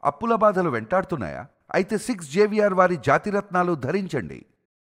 అప్పుల బాధలు వెంటాడుతున్నాయా అయితే సిక్స్ జేవిఆర్ వారి జాతిరత్నాలు ధరించండి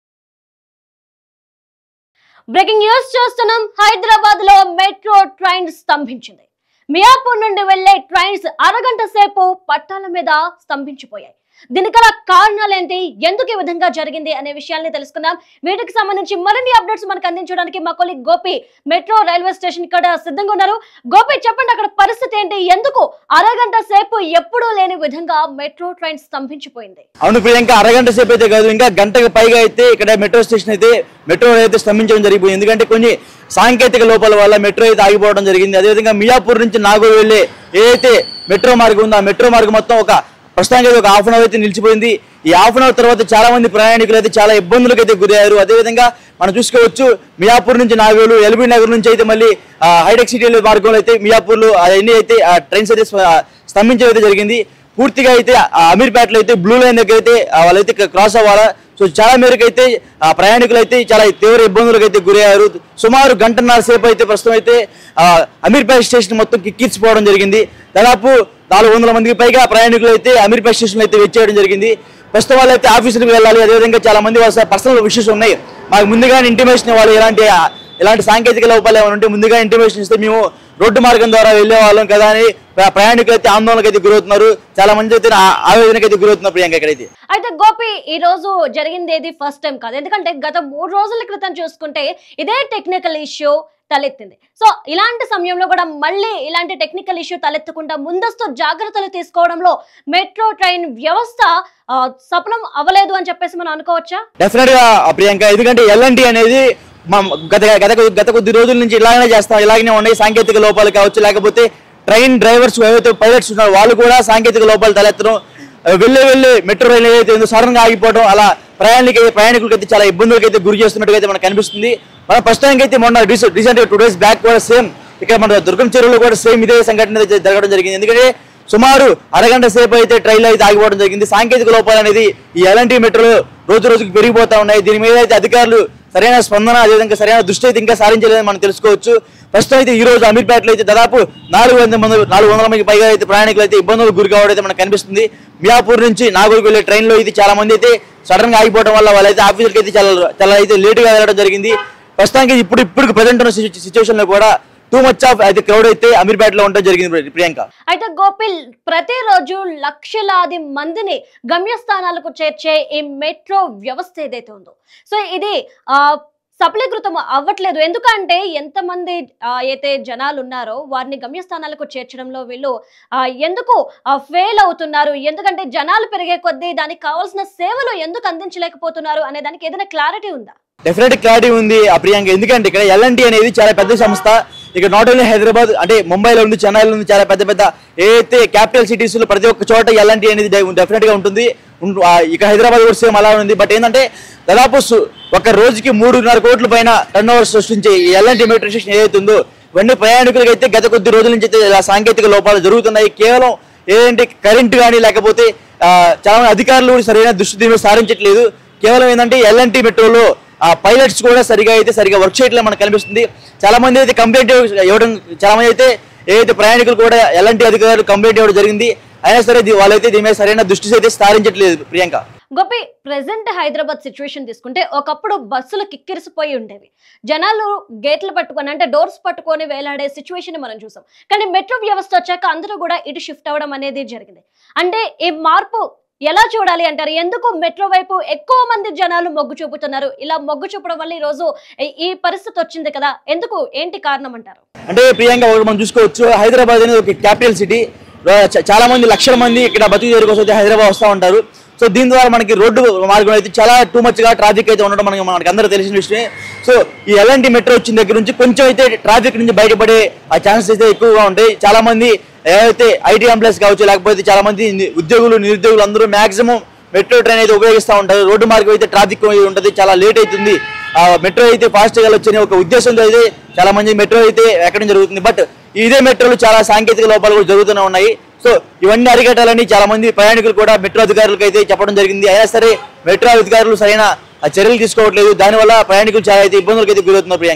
బ్రేకింగ్ న్యూస్ చూస్తున్నాం హైదరాబాద్ లో మెట్రో ట్రైన్ స్తంభించింది మియాపూర్ నుండి వెళ్లే ట్రైన్స్ అరగంట సేపు పట్టాల మీద స్తంభించిపోయాయి దీనికి గల కారణాలు ఏంటి ఎందుకు ఈ విధంగా జరిగింది అనే విషయాల్ని తెలుసుకుందాం వీటికి సంబంధించి మరిన్ని అప్డేట్స్ మనకు అందించడానికి మా colleague Gopi metro railway station ఇక్కడ సిద్ధంగా ఉన్నారు గోపి చెప్పండి అక్కడ పరిస్థితి ఏంటి ఎందుకు అరగంట సేపు ఎప్పుడూ లేని విధంగా మెట్రో ట్రైన్ స్తంభించిపోయింది అవును ప్రియాంక అరగంట సేపు అయితే కాదు ఇంకా గంటకు పైగా అయితే ఇక్కడ మెట్రో స్టేషన్ అయితే మెట్రో అయితే స్తంభించడం జరిగిపోయింది ఎందుకంటే కొన్ని సాంకేతిక లోపాల వల్ల మెట్రో అయితే ఆగిపోవడం జరిగింది అదేవిధంగా మియాపూర్ నుంచి నాగూర్ వెళ్ళే ఏదైతే మెట్రో మార్గం ఉందో ఆ మెట్రో మార్గం మొత్తం ఒక ప్రస్తుతానికి అయితే ఒక హాఫ్ అన్ అవర్ అయితే నిలిచిపోయింది ఈ హాఫ్ అన్ అవర్ తర్వాత చాలా మంది ప్రయాణికులు అయితే చాలా ఇబ్బందులకు అయితే గురయ్యారు అదేవిధంగా మనం చూసుకోవచ్చు మియాపూర్ నుంచి నాగోలు ఎల్బీ నగర్ నుంచి అయితే మళ్ళీ ఆ, హైటెక్ సిటీ మార్గంలో అయితే మియాపూర్లో అవన్నీ అయితే ఆ ట్రైన్స్ అయితే స్వ- స్తంభించడం అయితే జరిగింది పూర్తిగా అయితే ఆ అమీర్పేటలో అయితే బ్లూ లైన్ దగ్గర అయితే ఆ వాళ్ళైతే క్రాస్ అవ్వాలా సో చాలా మేరకు అయితే ఆ ప్రయాణికులు అయితే చాలా తీవ్ర ఇబ్బందులకు అయితే గురయ్యారు సుమారు గంటన్నర సేపు అయితే ప్రస్తుతం అయితే ఆ అమీర్పేట స్టేషన్ మొత్తం కిక్కిచ్చిపోవడం జరిగింది దాదాపు నాలుగు వందల మందికి పైగా ప్రయాణికులు అయితే అమీర్పేట స్టేషన్ అయితే వచ్చేయడం జరిగింది ప్రస్తుతం వాళ్ళు అయితే ఆఫీసులకు వెళ్ళాలి అదేవిధంగా చాలా మంది వాళ్ళ పర్సనల్ విషయస్ ఉన్నాయి మాకు ముందుగానే ఇంటిమేషన్ ఇవ్వాలి ఎలాంటి ఇలాంటి సాంకేతిక లోపాలు ఏమైనా ఉంటే ముందుగా ఇంటిమేషన్ ఇస్తే మేము రోడ్డు మార్గం ద్వారా వెళ్ళే వాళ్ళం కదా అని ప్ర- ప్రయాణికులు అయితే ఆందోళనకు అయితే గురవుతున్నారు చాలా మంది అయితే ఆ- ఆవేదనకు అయితే గురవుతున్నారు ప్రియాంక ఇక్కడైతే అయితే గోపి ఈ రోజు జరిగింది ఏది ఫస్ట్ టైం కాదు ఎందుకంటే గత మూడు రోజుల క్రితం చూసుకుంటే ఇదే టెక్నికల్ ఇష్యూ తలెత్తింది సో ఇలాంటి సమయంలో కూడా మళ్ళీ ఇలాంటి టెక్నికల్ ఇష్యూ తలెత్తకుండా ముందస్తు జాగ్రత్తలు తీసుకోవడంలో మెట్రో ట్రైన్ వ్యవస్థ ఆ, సఫలం అవ్వలేదు అని చెప్పేసి మనం అనుకోవచ్చా డెఫినెట్ గా ఆ ప్రియాంక ఎందుకంటే ఎల్ఎన్టీ అనేది మా గత గత గత కొద్ది రోజుల నుంచి ఇలాగనే చేస్తాం ఇలాగనే ఉన్నాయి సాంకేతిక లోపాలు కావచ్చు లేకపోతే ట్రైన్ డ్రైవర్స్ ఏవైతే పైలట్స్ ఉన్నారో వాళ్ళు కూడా సాంకేతిక లోపాలు తలెత్తడం ఆ, వెళ్ళే వెళ్ళే మెట్రో రైలు ఏదైతే ఉందో సడన్ గా ఆగిపోవడం అలా ప్రయాణిక ప్రయాణికులకి అయితే చాలా ఇబ్బందులకు అయితే గురి చేస్తున్నట్టుగా అయితే మనకు కనిపిస్తుంది మన ప్రస్తుతానికి అయితే మొన్న రీసెంట్ టూ డేస్ బ్యాక్ కూడా సేమ్ ఇక్కడ మన దుర్గం చెరువులో కూడా సేమ్ ఇదే సంఘటన అయితే జరగడం జరిగింది ఎందుకంటే సుమారు అరగంట సేపు అయితే ట్రైన్ అయితే ఆగిపోవడం జరిగింది సాంకేతిక లోపాలు అనేది ఈ ఎలాంటి మెట్రోలో రోజు రోజుకి పెరిగిపోతా ఉన్నాయి దీని మీద అయితే అధికారులు సరైన స్పందన అదేవిధంగా సరైన దృష్టి అయితే ఇంకా సాధించలేదని మనం తెలుసుకోవచ్చు ప్రస్తుతం అయితే ఈ రోజు అమీర్పేటలో అయితే దాదాపు నాలుగు వందల మంది నాలుగు వందల మందికి పైగా అయితే ప్రయాణికులు అయితే ఇబ్బందులకు గురి కావడం అయితే మనకు కనిపిస్తుంది మియాపూర్ నుంచి నాగూరుకు వెళ్ళే ట్రైన్లో అయితే చాలా మంది అయితే సడన్ గా ఆగిపోవడం వల్ల వాళ్ళైతే ఆఫీసులకి అయితే చాలా చాలా అయితే లేటుగా వెళ్ళడం జరిగింది ప్రస్తుతానికి ఇప్పుడు ఇప్పుడు ప్రజెంట్ ఉన్న సిచ్యువేషన్ లో కూడా టూ మచ్ ఆఫ్ అయితే క్రౌడ్ అయితే అమీర్పేటలో ఉండడం జరిగింది ప్రియాంక అయితే గోపిల్ ప్రతిరోజు లక్షలాది మందిని గమ్యస్థానాలకు చేర్చే ఈ మెట్రో వ్యవస్థ ఏదైతే ఉందో సో ఇది ఆ సఫలీకృతం అవ్వట్లేదు ఎందుకంటే ఎంతమంది ఆ, అయితే జనాలు ఉన్నారో వారిని గమ్యస్థానాలకు చేర్చడంలో వీళ్ళు ఆ, ఎందుకు ఫెయిల్ అవుతున్నారు ఎందుకంటే జనాలు పెరిగే కొద్దీ దానికి కావాల్సిన సేవలు ఎందుకు అందించలేకపోతున్నారు అనే దానికి ఏదైనా క్లారిటీ ఉందా డెఫినెట్ క్లారిటీ ఉంది ఆ ప్రియాంక ఎందుకంటే ఇక్కడ ఎల్ఎన్టీ అనేది చాలా పెద్ద సంస్థ ఇక్కడ నాట్ ఓన్లీ హైదరాబాద్ అంటే ముంబైలో ఉంది చెన్నైలో ఉంది చాలా పెద్ద పెద్ద ఏదైతే క్యాపిటల్ సిటీస్ లో ప్రతి ఒక్క చోట ఎల్ఎన్టీ అనేది డెఫినెట్ గా ఉంటుంది ఉం- ఆ, ఇక హైదరాబాద్ కూడా సేమ్ అలా ఉంది బట్ ఏంటంటే దాదాపు సు- ఒక రోజుకి మూడున్నర కోట్ల పైన టర్న్ ఓవర్ సృష్టించే ఈ ఎల్ఎన్టీ మెట్రో స్టేషన్ ఏదైతే ఉందో ఇవన్నీ ప్రయాణికులకి అయితే గత కొద్ది రోజుల నుంచి అయితే ఇలా సాంకేతిక లోపాలు జరుగుతున్నాయి కేవలం ఏంటంటే కరెంట్ కానీ లేకపోతే ఆ, చాలా మంది అధికారులు కూడా సరైన దృష్టి దీని మీద సారించట్లేదు కేవలం ఏంటంటే ఎల్ఎన్టీ మెట్రోలో ఆ పైలట్స్ కూడా సరిగా అయితే సరిగా వర్క్ చేయట్లేదు మనకు కనిపిస్తుంది చాలా మంది అయితే కంప్లైంట్ ఇవ్వడం చాలా మంది అయితే ఏదైతే ప్రయాణికులు కూడా ఎలాంటి అధికారులు కంప్లైంట్ ఇవ్వడం జరిగింది అయినా సరే దీ- వాళ్ళైతే దీని మీద సరైన దృష్టి అయితే సారించట్లేదు ప్రియాంక గోపి ప్రెసెంట్ హైదరాబాద్ సిచ్యువేషన్ తీసుకుంటే ఒకప్పుడు బస్సులు కిక్కిరిసిపోయి ఉండేవి జనాలు గేట్లు పట్టుకొని అంటే డోర్స్ పట్టుకొని వేలాడే సిచ్యువేషన్ మనం చూసాం కానీ మెట్రో వ్యవస్థ వచ్చాక అందరూ కూడా ఇటు షిఫ్ట్ అవ్వడం అనేది జరిగింది అంటే ఈ మార్పు ఎలా చూడాలి అంటారు ఎందుకు మెట్రో వైపు ఎక్కువ మంది జనాలు మొగ్గు చూపుతున్నారు ఇలా మొగ్గు చూపడం వల్ల ఈ రోజు ఈ- ఈ పరిస్థితి వచ్చింది కదా ఎందుకు ఏంటి కారణం అంటారు అంటే ప్రియాంక ఒకటి మనం చూసుకోవచ్చు హైదరాబాద్ అనేది ఒక క్యాపిటల్ సిటీ చాలా మంది లక్షల మంది ఇక్కడ బతుకు చేరు కోసం అయితే హైదరాబాద్ వస్తూ ఉంటారు సో దీని ద్వారా మనకి రోడ్డు మార్గం అయితే చాలా టూ మచ్ గా ట్రాఫిక్ అయితే ఉండడం మనకి మనకి అందరూ తెలిసిన విషయమే సో ఈ ఎలాంటి మెట్రో వచ్చిన దగ్గర నుంచి కొంచెం అయితే ట్రాఫిక్ నుంచి బయటపడే ఆ ఛాన్సెస్ అయితే ఎక్కువగా ఉంటాయి చాలా మంది ఏవైతే ఐటీ ఎంప్లాయీస్ కావచ్చు లేకపోతే చాలా మంది ని- ఉద్యోగులు నిరుద్యోగులు అందరూ మాక్సిమం మెట్రో ట్రైన్ అయితే ఉపయోగిస్తూ ఉంటారు రోడ్డు మార్గం అయితే ట్రాఫిక్ ఉంటుంది చాలా లేట్ అవుతుంది ఆ మెట్రో అయితే ఫాస్ట్ గా వెళ్ళొచ్చని ఒక ఉద్దేశంతో అయితే చాలా మంది మెట్రో అయితే ఎక్కడం జరుగుతుంది బట్ ఇదే మెట్రోలు చాలా సాంకేతిక లోపాలు కూడా జరుగుతూనే ఉన్నాయి సో ఇవన్నీ అరికట్టాలని చాలా మంది ప్రయాణికులు కూడా మెట్రో అధికారులకు అయితే చెప్పడం జరిగింది అయినా సరే మెట్రో అధికారులు సరైన ఆ చర్యలు తీసుకోవట్లేదు దానివల్ల ప్రయాణికులు చాలా అయితే ఇబ్బందులకు అయితే గురవుతున్నారు ప్రియాంక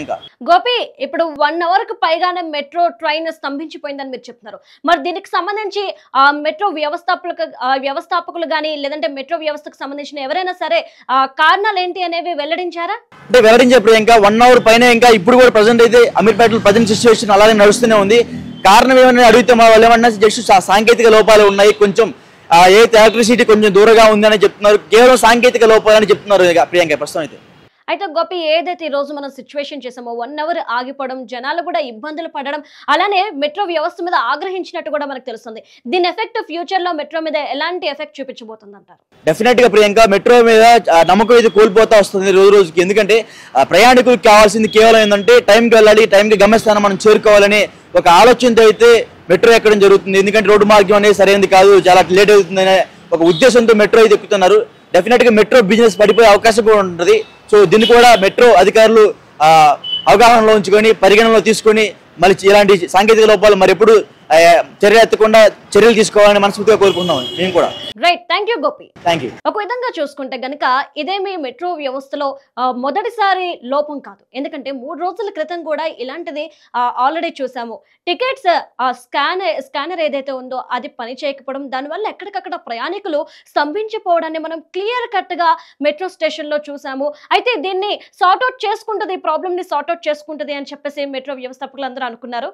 గోపి ఇప్పుడు వన్ అవర్ కు పైగానే మెట్రో ట్రైన్ స్తంభించిపోయిందని మీరు చెప్తున్నారు మరి దీనికి సంబంధించి ఆ మెట్రో వ్యవస్థాపకులు ఆ, వ్యవస్థాపకులు కానీ లేదంటే మెట్రో వ్యవస్థకు సంబంధించిన ఎవరైనా సరే ఆ, కారణాలు ఏంటి అనేవి వెల్లడించారా అంటే వివరించే ఇంకా వన్ అవర్ పైన ఇంకా ఇప్పుడు కూడా ప్రజెంట్ అయితే అమీర్పేటలో ప్రజెంట్ సిచ్యువేషన్ అలాగే నడుస్తూనే ఉంది కారణం ఏమన్నా అడిగితే మా వాళ్ళు ఏమన్నా జస్ట్ సా- సాంకేతిక లోపాలు ఉన్నాయి కొంచెం ఆ, ఏ ఎలక్ట్రిసిటీ కొంచెం దూరంగా ఉందని చెప్తున్నారు కేవలం సాంకేతిక లోపాలని చెప్తున్నారు ఇక ప్రియాంక ప్రస్తుతం అయితే అయితే గోపి ఏదైతే ఈ రోజు మనం సిచ్యువేషన్ చేసామో వన్ అవర్ ఆగిపోవడం జనాలు కూడా ఇబ్బందులు పడడం అలానే మెట్రో వ్యవస్థ మీద ఆగ్రహించినట్టు కూడా మనకు తెలుస్తుంది దీని ఎఫెక్ట్ ఫ్యూచర్ లో మెట్రో మీద ఎలాంటి ఎఫెక్ట్ చూపించబోతుంది అంటారు డెఫినెట్ గా ప్రియాంక మెట్రో మీద ఆ, నమ్మకం ఇది కోల్పోతా వస్తుంది రోజు రోజుకి ఎందుకంటే ఆ, ప్రయాణికులకు కావాల్సింది కేవలం ఏంటంటే టైంకి వెళ్ళాలి టైంకి గమ్యస్థానం మనం చేరుకోవాలని ఒక ఆలోచనతో అయితే మెట్రో ఎక్కడం జరుగుతుంది ఎందుకంటే రోడ్డు మార్గం అనేది సరైనది కాదు చాలా లేట్ అవుతుందనే ఒక ఉద్దేశంతో మెట్రో అయితే ఎక్కుతున్నారు డెఫినెట్ గా మెట్రో బిజినెస్ పడిపోయే అవకాశం కూడా ఉంటుంది సో దీన్ని కూడా మెట్రో అధికారులు ఆ, అవగాహనలో ఉంచుకొని పరిగణనలో తీసుకొని మళ్ళీ ఇలాంటి సాంకేతిక లోపాలు మరి ఎప్పుడు ఆ, చర్య ఎత్తకుండా చర్యలు తీసుకోవాలని మనస్ఫూర్తిగా కోరుకుంటున్నాం మేము కూడా right thank you Gopi thank you ఒక విధంగా చూసుకుంటే గనక ఇదేమి మెట్రో వ్యవస్థలో ఆ, మొదటిసారి లోపం కాదు ఎందుకంటే మూడు రోజుల క్రితం కూడా ఇలాంటిది ఆల్రెడీ చూసాము టికెట్స్ స్కాన్ స్కానర్ ఏదైతే ఉందో అది పని చేయకపోవడం దానివల్ల ఎక్కడికక్కడ ప్రయాణికులు స్తంభించిపోవడాన్ని మనం క్లియర్ కట్ గా మెట్రో స్టేషన్ లో చూసాము అయితే దీన్ని సార్ట్అవుట్ చేసుకుంటుంది ఈ ప్రాబ్లమ్ ని సార్ట్అవుట్ చేసుకుంటుంది అని చెప్పేసి మెట్రో వ్యవస్థాపకులు అందరూ అనుకున్నారు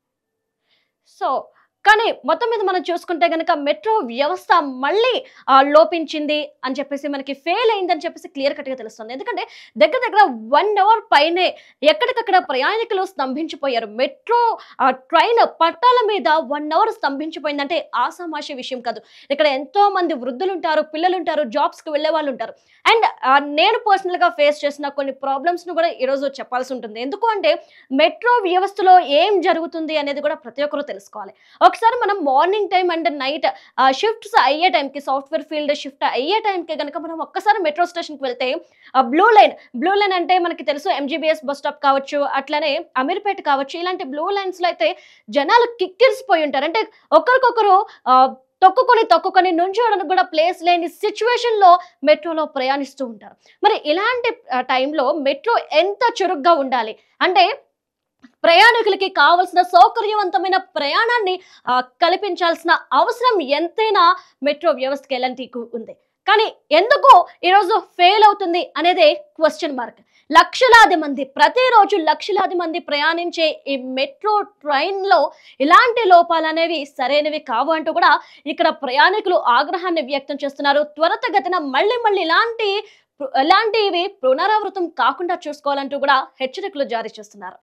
సో కానీ మొత్తం మీద మనం చూసుకుంటే గనక మెట్రో వ్యవస్థ మళ్ళీ ఆ, లోపించింది అని చెప్పేసి మనకి ఫెయిల్ అయిందని చెప్పేసి క్లియర్ కట్గా తెలుస్తుంది ఎందుకంటే దగ్గర దగ్గర వన్ అవర్ పైనే ఎక్కడికక్కడ ప్రయాణికులు స్తంభించిపోయారు మెట్రో ఆ ట్రైన్ పట్టాల మీద వన్ అవర్ స్తంభించిపోయిందంటే ఆసామాషి విషయం కాదు ఇక్కడ ఎంతో మంది వృద్ధులు ఉంటారు పిల్లలు ఉంటారు జాబ్స్ కి వెళ్ళే వాళ్ళు ఉంటారు అండ్ నేను పర్సనల్ గా ఫేస్ చేసిన కొన్ని ప్రాబ్లమ్స్ ను కూడా ఈరోజు చెప్పాల్సి ఉంటుంది ఎందుకు అంటే మెట్రో వ్యవస్థలో ఏం జరుగుతుంది అనేది కూడా ప్రతి ఒక్కరూ తెలుసుకోవాలి ఒకసారి మనం morning time and night shifts అయ్యే టైంకి సాఫ్ట్వేర్ ఫీల్డ్ షిఫ్ట్ అయ్యే టైంకి కనుక మనం ఒక్కసారి మెట్రో స్టేషన్కి వెళ్తే బ్లూ లైన్ బ్లూ లైన్ అంటే మనకి తెలుసు ఎంజీబీఎస్ బస్ స్టాప్ కావచ్చు అట్లనే అమీర్పేట కావచ్చు ఇలాంటి బ్లూ లైన్స్ లో అయితే జనాలు కిక్కిరిసిపోయి ఉంటారు అంటే ఒకరికొకరు ఆ, తొక్కుకొని తొక్కుకొని నుంచోడానికి కూడా ప్లేస్ లేని సిచ్యువేషన్ లో మెట్రోలో ప్రయాణిస్తూ ఉంటారు మరి ఇలాంటి టైంలో మెట్రో ఎంత చురుగ్గా ఉండాలి అంటే ప్రయాణికులకి కావలసిన సౌకర్యవంతమైన ప్రయాణాన్ని ఆ, కల్పించాల్సిన అవసరం ఎంతైనా మెట్రో వ్యవస్థకి ఎలాంటి ఉంది కానీ ఎందుకు ఈరోజు ఫెయిల్ అవుతుంది అనేదే క్వశ్చన్ మార్క్ లక్షలాది మంది ప్రతిరోజు లక్షలాది మంది ప్రయాణించే ఈ మెట్రో ట్రైన్ లో ఇలాంటి లోపాలు అనేవి సరైనవి కావు అంటూ కూడా ఇక్కడ ప్రయాణికులు ఆగ్రహాన్ని వ్యక్తం చేస్తున్నారు త్వరితగతిన మళ్ళీ మళ్ళీ ఇలాంటి ఇలాంటివి పునరావృతం కాకుండా చూసుకోవాలంటూ కూడా హెచ్చరికలు జారీ చేస్తున్నారు